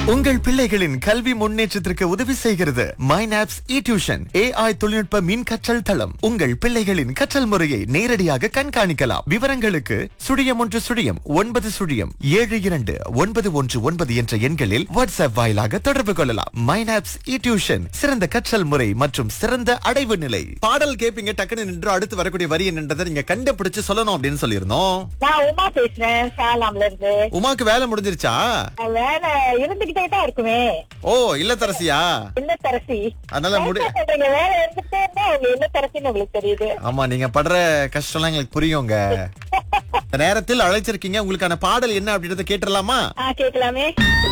உங்கள் பிள்ளைகளின் கல்வி முன்னேற்றத்திற்கு உதவி செய்கிறது மைனாப்ஸ் இ டியூஷன் ஏஐ தொழில்நுட்ப மின் கற்றல் தளம் உங்கள் பிள்ளைகளின் கற்றல் முறையை நேரடியாக கண்காணிக்கலாம் விவரங்களுக்கு சுழியம் ஒன்று சுழியம் ஒன்பது சுழியம் ஏழு இரண்டு ஒன்பது ஒன்று ஒன்பது என்ற எண்களில் வாட்ஸ்அப் வாயிலாக தொடர்பு கொள்ளலாம் மைனாப்ஸ் இ டியூஷன் சிறந்த கற்றல் முறை மற்றும் சிறந்த அடைவு நிலை பாடல் கேப்பீங்க டக்குன்னு நின்று அடுத்து வரக்கூடிய வரி என்னன்றதை நீங்க கண்டுபிடிச்சு சொல்லணும் அப்படின்னு சொல்லியிருந்தோம் நான் உமா பேசுறேன் சேலாம்ல இருந்து உமாக்கு வேலை முடிஞ்சிருச்சா வேலை இருந்துகிட்டே தான் இருக்குமே ஓ இல்லத்தரசியா இல்லத்தரசி அதனால முடி என்ன சொல்றீங்க வேலை இருந்துகிட்டே இருந்தா உங்க இல்லத்தரசின்னு உங்களுக்கு தெரியுது ஆமா நீங்க படுற கஷ்டம்லாம் எங்களுக்கு புரியுங்க இந்த நேரத்தில் அழைச்சிருக்கீங்க உங்களுக்கான பாடல் என்ன அப்படின்றத கேட்டுடலாமா ஆ கேட்கலாமே